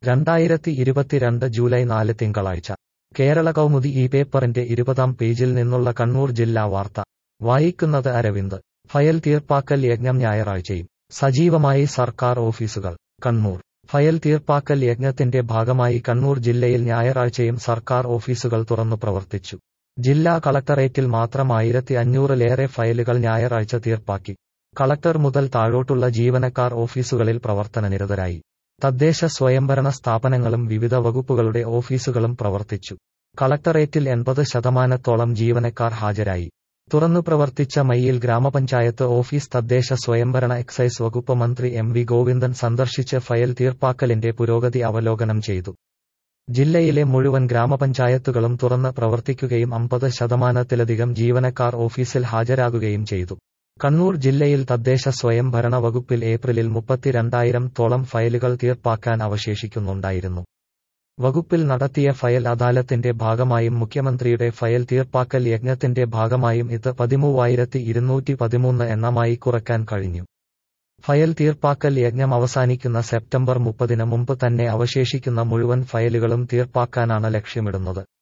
രണ്ടായിരത്തി ഇരുപത്തിരണ്ട് ജൂലൈ നാല് തിങ്കളാഴ്ച കേരള കൗമുദി ഈ പേപ്പറിന്റെ ഇരുപതാം പേജിൽ നിന്നുള്ള കണ്ണൂർ ജില്ലാ വാർത്ത വായിക്കുന്നത് അരവിന്ദ് ഫയൽ തീർപ്പാക്കൽ യജ്ഞം ഞായറാഴ്ചയും സജീവമായി സർക്കാർ ഓഫീസുകൾ കണ്ണൂർ ഫയൽ തീർപ്പാക്കൽ യജ്ഞത്തിന്റെ ഭാഗമായി കണ്ണൂർ ജില്ലയിൽ ഞായറാഴ്ചയും സർക്കാർ ഓഫീസുകൾ തുറന്നു പ്രവർത്തിച്ചു ജില്ലാ കളക്ടറേറ്റിൽ മാത്രം ആയിരത്തി അഞ്ഞൂറിലേറെ ഫയലുകൾ ഞായറാഴ്ച തീർപ്പാക്കി കളക്ടർ മുതൽ താഴോട്ടുള്ള ജീവനക്കാർ ഓഫീസുകളിൽ പ്രവർത്തനനിരതരായി തദ്ദേശ സ്വയംഭരണ സ്ഥാപനങ്ങളും വിവിധ വകുപ്പുകളുടെ ഓഫീസുകളും പ്രവർത്തിച്ചു കളക്ടറേറ്റിൽ എൺപത് ശതമാനത്തോളം ജീവനക്കാർ ഹാജരായി തുറന്നു പ്രവർത്തിച്ച മയ്യിൽ ഗ്രാമപഞ്ചായത്ത് ഓഫീസ് തദ്ദേശ സ്വയംഭരണ എക്സൈസ് വകുപ്പ് മന്ത്രി എം വി ഗോവിന്ദൻ സന്ദർശിച്ച് ഫയൽ തീർപ്പാക്കലിന്റെ പുരോഗതി അവലോകനം ചെയ്തു ജില്ലയിലെ മുഴുവൻ ഗ്രാമപഞ്ചായത്തുകളും തുറന്ന് പ്രവർത്തിക്കുകയും അമ്പത് ശതമാനത്തിലധികം ജീവനക്കാർ ഓഫീസിൽ ഹാജരാകുകയും ചെയ്തു കണ്ണൂർ ജില്ലയിൽ തദ്ദേശ സ്വയംഭരണ വകുപ്പിൽ ഏപ്രിലിൽ മുപ്പത്തിരണ്ടായിരം തോളം ഫയലുകൾ തീർപ്പാക്കാൻ അവശേഷിക്കുന്നുണ്ടായിരുന്നു വകുപ്പിൽ നടത്തിയ ഫയൽ അദാലത്തിന്റെ ഭാഗമായും മുഖ്യമന്ത്രിയുടെ ഫയൽ തീർപ്പാക്കൽ യജ്ഞത്തിന്റെ ഭാഗമായും ഇത് പതിമൂവായിരത്തി ഇരുന്നൂറ്റി പതിമൂന്ന് എണ്ണമായി കുറയ്ക്കാൻ കഴിഞ്ഞു ഫയൽ തീർപ്പാക്കൽ യജ്ഞം അവസാനിക്കുന്ന സെപ്റ്റംബർ മുപ്പതിന് മുമ്പ് തന്നെ അവശേഷിക്കുന്ന മുഴുവൻ ഫയലുകളും തീർപ്പാക്കാനാണ് ലക്ഷ്യമിടുന്നത്